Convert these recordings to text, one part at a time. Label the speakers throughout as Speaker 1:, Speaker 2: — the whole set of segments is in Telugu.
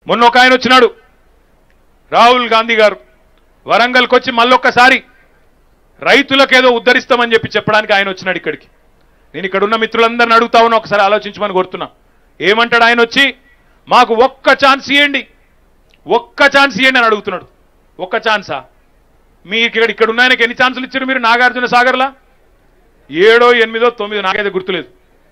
Speaker 1: మొన్న ఒక ఆయన వచ్చినాడు రాహుల్ గాంధీ గారు వరంగల్కి వచ్చి మళ్ళొక్కసారి రైతులకేదో ఉద్ధరిస్తామని చెప్పి చెప్పడానికి ఆయన వచ్చినాడు ఇక్కడికి నేను ఇక్కడ ఉన్న మిత్రులందరిని అడుగుతా ఉన్నా ఒకసారి ఆలోచించమని కోరుతున్నా ఏమంటాడు ఆయన వచ్చి మాకు ఒక్క ఛాన్స్ ఇవ్వండి ఒక్క ఛాన్స్ ఇవ్వండి అని అడుగుతున్నాడు ఒక్క ఛాన్సా మీకు ఇక్కడ ఇక్కడ ఉన్న ఆయనకి ఎన్ని ఛాన్సులు ఇచ్చారు మీరు నాగార్జున సాగర్లా ఏడో ఎనిమిదో తొమ్మిదో నాకైతే గుర్తులేదు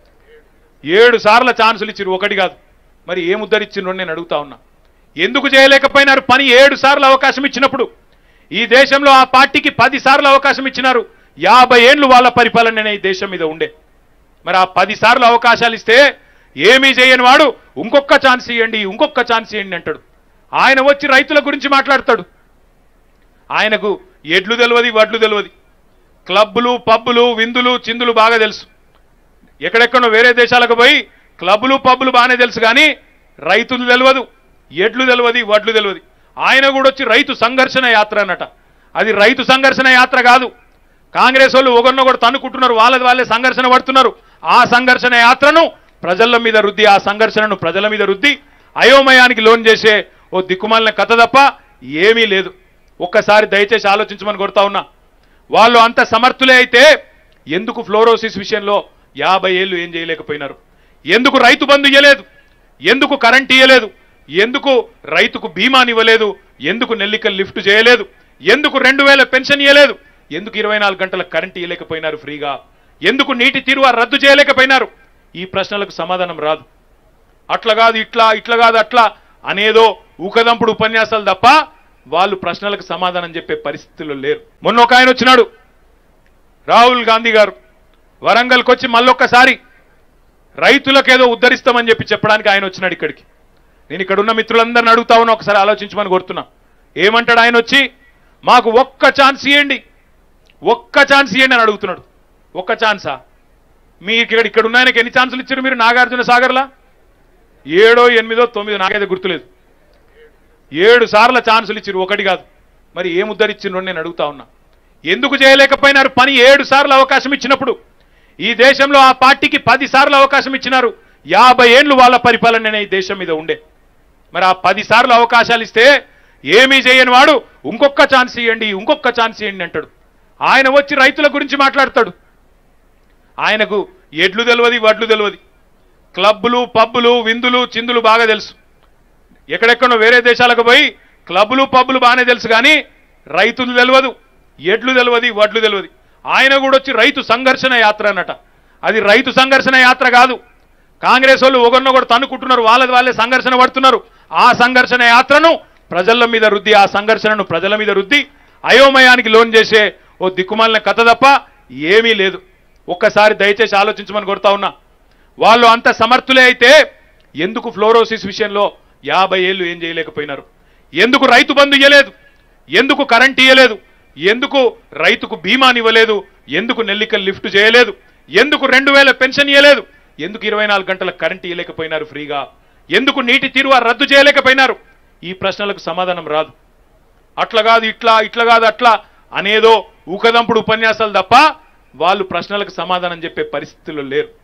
Speaker 1: ఏడు సార్ల ఛాన్సులు ఇచ్చారు ఒకటి కాదు మరి ఏం ఉద్ధరించిండ్రు అని నేను అడుగుతా ఉన్నా ఎందుకు చేయలేకపోయినారు పని ఏడు సార్లు అవకాశం ఇచ్చినప్పుడు ఈ దేశంలో ఆ పార్టీకి పది సార్లు అవకాశం ఇచ్చినారు యాభై ఏండ్లు వాళ్ళ పరిపాలన ఈ దేశం మీద ఉండే మరి ఆ పది సార్లు అవకాశాలు ఇస్తే ఏమీ చేయని వాడు ఇంకొక ఛాన్స్ ఇవ్వండి ఇంకొక ఛాన్స్ ఇవ్వండి అంటాడు ఆయన వచ్చి రైతుల గురించి మాట్లాడతాడు ఆయనకు ఎడ్లు తెలియదు వడ్లు తెలియదు క్లబ్బులు పబ్బులు విందులు చిందులు బాగా తెలుసు ఎక్కడెక్కడో వేరే దేశాలకు పోయి క్లబ్బులు పబ్బులు బాగానే తెలుసు కానీ రైతులు తెలియదు ఎడ్లు తెలియదు వడ్లు తెలియదు ఆయన కూడా వచ్చి రైతు సంఘర్షణ యాత్ర అన్నట అది రైతు సంఘర్షణ యాత్ర కాదు కాంగ్రెస్ వాళ్ళు ఒకరినొకరు తన్నుకుంటున్నారు వాళ్ళది వాళ్ళే సంఘర్షణ పడుతున్నారు ఆ సంఘర్షణ యాత్రను ప్రజల మీద రుద్ది ఆ సంఘర్షణను ప్రజల మీద రుద్ది అయోమయానికి లోన్ చేసే ఓ దిక్కుమాలిన కథ తప్ప ఏమీ లేదు ఒక్కసారి దయచేసి ఆలోచించమని కొడతా ఉన్నా వాళ్ళు అంత సమర్థులే అయితే ఎందుకు ఫ్లోరోసిస్ విషయంలో యాభై ఏళ్ళు ఏం చేయలేకపోయినారు ఎందుకు రైతు బంధు ఇవ్వలేదు ఎందుకు కరెంట్ ఇవ్వలేదు ఎందుకు రైతుకు బీమాని ఇవ్వలేదు ఎందుకు నెల్లికల్ లిఫ్ట్ చేయలేదు ఎందుకు రెండు వేల పెన్షన్ ఇవ్వలేదు ఎందుకు ఇరవై నాలుగు గంటల కరెంట్ ఇవ్వలేకపోయినారు ఫ్రీగా ఎందుకు నీటి తీరువ రద్దు చేయలేకపోయినారు ఈ ప్రశ్నలకు సమాధానం రాదు అట్లా కాదు ఇట్లా ఇట్లా కాదు అట్లా అనేదో ఊకదంపుడు ఉపన్యాసాలు తప్ప వాళ్ళు ప్రశ్నలకు సమాధానం చెప్పే పరిస్థితుల్లో లేరు మొన్న ఒక ఆయన వచ్చినాడు రాహుల్ గాంధీ గారు వరంగల్కి వచ్చి మళ్ళొక్కసారి రైతులకేదో ఉద్ధరిస్తామని చెప్పి చెప్పడానికి ఆయన వచ్చినాడు ఇక్కడికి నేను ఇక్కడ ఉన్న మిత్రులందరిని అడుగుతా ఉన్నా ఒకసారి ఆలోచించమని కోరుతున్నా ఏమంటాడు ఆయన వచ్చి మాకు ఒక్క ఛాన్స్ ఇవ్వండి ఒక్క ఛాన్స్ ఇవ్వండి అని అడుగుతున్నాడు ఒక్క ఛాన్సా మీకు ఇక్కడ ఇక్కడ ఉన్న ఆయనకి ఎన్ని ఛాన్సులు ఇచ్చారు మీరు నాగార్జున సాగర్లా ఏడో ఎనిమిదో తొమ్మిదో నాకైతే గుర్తులేదు ఏడు సార్ల ఛాన్సులు ఇచ్చారు ఒకటి కాదు మరి ఏం ఉద్ధరించిండ్రు అని నేను అడుగుతా ఉన్నా ఎందుకు చేయలేకపోయినారు పని ఏడు సార్లు అవకాశం ఇచ్చినప్పుడు ఈ దేశంలో ఆ పార్టీకి పది సార్లు అవకాశం ఇచ్చినారు యాభై ఏండ్లు వాళ్ళ పరిపాలన ఈ దేశం మీద ఉండే మరి ఆ పది సార్లు అవకాశాలు ఇస్తే ఏమీ చేయని వాడు ఇంకొక ఛాన్స్ ఇవ్వండి ఇంకొక ఛాన్స్ ఇవ్వండి అంటాడు ఆయన వచ్చి రైతుల గురించి మాట్లాడతాడు ఆయనకు ఎడ్లు తెలియదు వడ్లు తెలియదు క్లబ్బులు పబ్బులు విందులు చిందులు బాగా తెలుసు ఎక్కడెక్కడో వేరే దేశాలకు పోయి క్లబ్బులు పబ్బులు బాగానే తెలుసు కానీ రైతులు తెలియదు ఎడ్లు తెలియదు వడ్లు తెలియదు ఆయన కూడా వచ్చి రైతు సంఘర్షణ యాత్ర అన్నట అది రైతు సంఘర్షణ యాత్ర కాదు కాంగ్రెస్ వాళ్ళు ఒకరినొకరు తన్నుకుంటున్నారు వాళ్ళది వాళ్ళే సంఘర్షణ పడుతున్నారు ఆ సంఘర్షణ యాత్రను ప్రజల మీద రుద్ది ఆ సంఘర్షణను ప్రజల మీద రుద్ది అయోమయానికి లోన్ చేసే ఓ దిక్కుమాలిన కథ తప్ప ఏమీ లేదు ఒక్కసారి దయచేసి ఆలోచించమని కోరుతా ఉన్నా వాళ్ళు అంత సమర్థులే అయితే ఎందుకు ఫ్లోరోసిస్ విషయంలో యాభై ఏళ్ళు ఏం చేయలేకపోయినారు ఎందుకు రైతు బంధు ఇవ్వలేదు ఎందుకు కరెంట్ ఇవ్వలేదు ఎందుకు రైతుకు బీమాని ఇవ్వలేదు ఎందుకు నెల్లికల్ లిఫ్ట్ చేయలేదు ఎందుకు రెండు వేల పెన్షన్ ఇవ్వలేదు ఎందుకు ఇరవై నాలుగు గంటల కరెంట్ ఇవ్వలేకపోయినారు ఫ్రీగా ఎందుకు నీటి తీరువ రద్దు చేయలేకపోయినారు ఈ ప్రశ్నలకు సమాధానం రాదు అట్లా కాదు ఇట్లా ఇట్లా కాదు అట్లా అనేదో ఊకదంపుడు ఉపన్యాసాలు తప్ప వాళ్ళు ప్రశ్నలకు సమాధానం చెప్పే పరిస్థితుల్లో లేరు